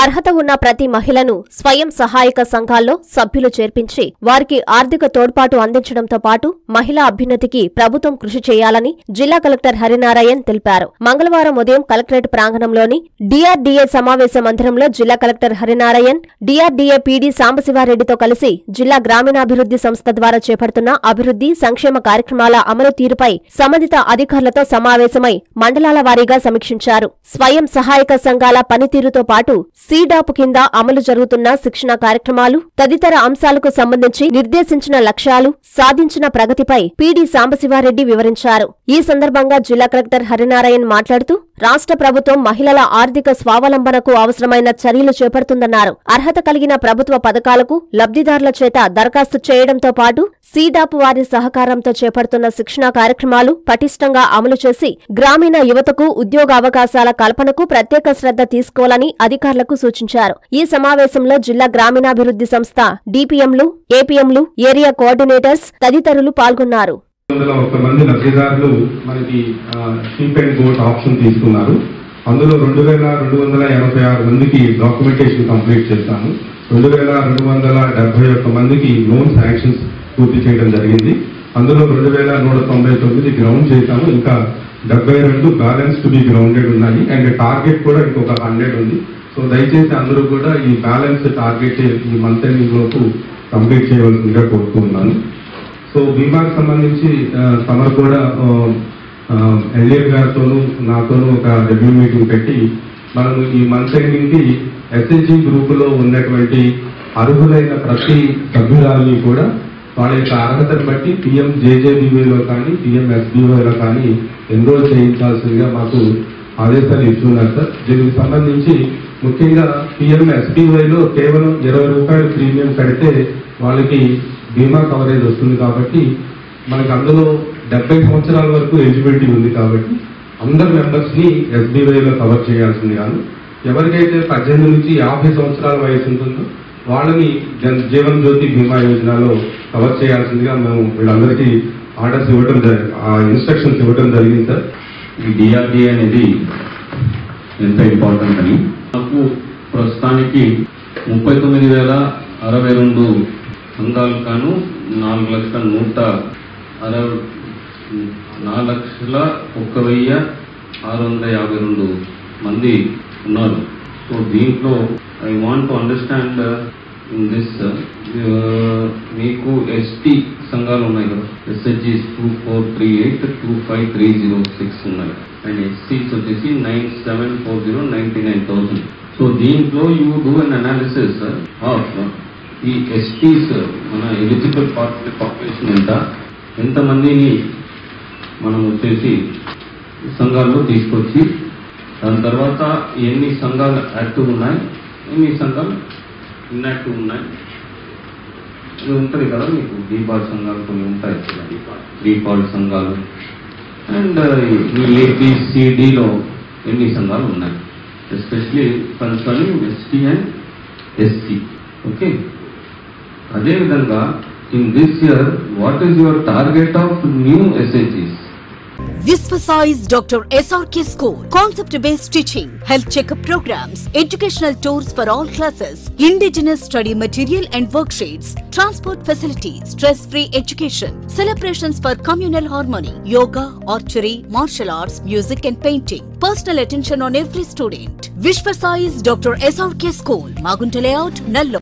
అర్హత ఉన్న ప్రతి మహిళను స్వయం సహాయక సంఘాల్లో సభ్యులు చేర్పించి వారికి ఆర్థిక తోడ్పాటు అందించడంతో పాటు మహిళా అభ్యున్నతికి ప్రభుత్వం కృషి చేయాలని జిల్లా కలెక్టర్ హరినారాయణ్ తెలిపారు మంగళవారం ఉదయం కలెక్టరేట్ ప్రాంగణంలోని డీఆర్డీఏ సమావేశ మందిరంలో జిల్లా కలెక్టర్ హరినారాయణ్ డీఆర్డీఏ పీడీ సాంబశివారెడ్డితో కలిసి జిల్లా గ్రామీణాభివృద్ధి సంస్థ ద్వారా చేపడుతున్న అభివృద్ధి సంక్షేమ కార్యక్రమాల అమలు తీరుపై సంబంధిత అధికారులతో సమావేశమై మండలాల వారీగా సమీక్షించారు స్వయం సహాయక సంఘాల పనితీరుతో పాటు సీడాప్ కింద అమలు జరుగుతున్న శిక్షణ కార్యక్రమాలు తదితర అంశాలకు సంబంధించి నిర్దేశించిన లక్ష్యాలు సాధించిన ప్రగతిపై పీడీ సాంబశివారెడ్డి వివరించారు ఈ సందర్భంగా జిల్లా కలెక్టర్ హరినారాయణ్ మాట్లాడుతూ రాష్ట్ర ప్రభుత్వం మహిళల ఆర్థిక స్వావలంబనకు అవసరమైన చర్యలు చేపడుతుందన్నారు అర్హత కలిగిన ప్రభుత్వ పథకాలకు లబ్ధిదారుల చేత దరఖాస్తు చేయడంతో పాటు సీడాప్ వారి సహకారంతో చేపడుతున్న శిక్షణా కార్యక్రమాలు పటిష్టంగా అమలు చేసి గ్రామీణ యువతకు ఉద్యోగ అవకాశాల కల్పనకు ప్రత్యేక శ్రద్ధ తీసుకోవాలని అధికారులకు సూచించారు ఈ సమావేశంలో జిల్లా గ్రామీణాభివృద్ధి సంస్థ డిపిఎంలు ఏపీఎంలు ఏరియా కోఆర్డినేటర్స్ తదితరులు పాల్గొన్నారు వందల ఒక్క మంది లబ్ధిదారులు మనకి షీప్ అండ్ గోట్ ఆప్షన్ తీసుకున్నారు అందులో రెండు వేల రెండు వందల ఎనభై ఆరు మందికి డాక్యుమెంటేషన్ కంప్లీట్ చేశాము రెండు వేల రెండు వందల డెబ్బై ఒక్క మందికి లోన్ శాంక్షన్స్ పూర్తి చేయడం జరిగింది అందులో రెండు వేల నూట తొంభై తొమ్మిది గ్రౌండ్ చేశాము ఇంకా డెబ్బై రెండు బ్యాలెన్స్ టు బి గ్రౌండెడ్ ఉన్నాయి అండ్ టార్గెట్ కూడా ఇంకొక హండ్రెడ్ ఉంది సో దయచేసి అందరూ కూడా ఈ బ్యాలెన్స్ టార్గెట్ ఈ మంత్ ఎండింగ్ లోపు కంప్లీట్ చేయవలసిందిగా కోరుతున్నాను సో బీమాకి సంబంధించి ఆ, తమరు కూడా ఎల్ఏర్ గారితోనూ నాతోనూ ఒక రివ్యూ మీటింగ్ పెట్టి మనం ఈ మంత్ ఎండింగ్ కి ఎస్ఎస్జి గ్రూప్ లో ఉన్నటువంటి అర్హులైన ప్రతి సభ్యురాలని కూడా వాళ్ళ యొక్క అర్హతను బట్టి పిఎం జేజేబీవైలో కానీ పిఎం ఎస్బీవైలో కానీ ఎన్రోల్ చేయించాల్సిందిగా మాకు ఆదేశాలు ఇస్తున్నారు సార్ దీనికి సంబంధించి ముఖ్యంగా పిఎం ఎస్బీవైలో కేవలం ఇరవై రూపాయలు ప్రీమియం కడితే వాళ్ళకి బీమా కవరేజ్ వస్తుంది కాబట్టి మనకి అందులో డెబ్బై సంవత్సరాల వరకు ఎలిజిబిలిటీ ఉంది కాబట్టి అందరు మెంబర్స్ ని ఎస్బీవైలో కవర్ చేయాల్సింది కాదు ఎవరికైతే పద్దెనిమిది నుంచి యాభై సంవత్సరాల వయసు ఉంటుందో వాళ్ళని జన్- జీవన్ జ్యోతి బీమా యోజనలో కవర్ చేయాల్సిందిగా మేము వీళ్ళందరికీ ఆర్డర్స్ ఇవ్వడం జరి- ఆ ఇన్స్ట్రక్షన్స్ ఇవ్వడం జరిగింది సార్ ఈ డిఆర్డిఏ అనేది ఎంత ఇంపార్టెంట్ అని నాకు ప్రస్తుతానికి ముప్పై తొమ్మిది వేల అరవై రెండు సంఘాలు కాను నాలుగు లక్షల నూట అరవై నాలుగు లక్షల ఒక్క వెయ్యి ఆరు వందల యాభై రెండు మంది ఉన్నారు సో దీంట్లో I want to understand in this మీకు ఎస్టీ సంఘాలు ఉన్నాయి కదా SHG two four three eight two five three zero six ఉన్నాయి అండ్ ఎస్సీస్ వచ్చేసి nine seven four zero ninety nine thousand so దీంట్లో you do an analysis of ఈ STs మన ఎలిజిబుల్ పాపులేషన్ ఎంత ఎంతమందిని మనం వచ్చేసి సంఘాల్లో తీసుకొచ్చి దాని తర్వాత ఎన్ని సంఘాలు యాక్టివ్ ఉన్నాయి ఎన్ని సంఘాలు ఇన్యాక్టివ్ ఉన్నాయి ఇది ఉంటుంది కదా మీకు దీపావళి సంఘాలు కొన్ని ఉంటాయి కదా దీపావళి సంఘాలు అండ్ ఈ ఏపీసీడీలో ఎన్ని సంఘాలు ఉన్నాయి especially concerning ST and SC okay అదేవిధంగా in this year what is your target of new ఎస్హెచ్ఈస్ Visvasize Dr. SRK School. Concept based teaching, health checkup programs, educational tours for all classes, indigenous study material and worksheets, transport facilities, stress free education, celebrations for communal harmony, yoga, archery, martial arts, music and painting. Personal attention on every student. Visvasize Dr. SRK School. Magunta Layout, Nallo.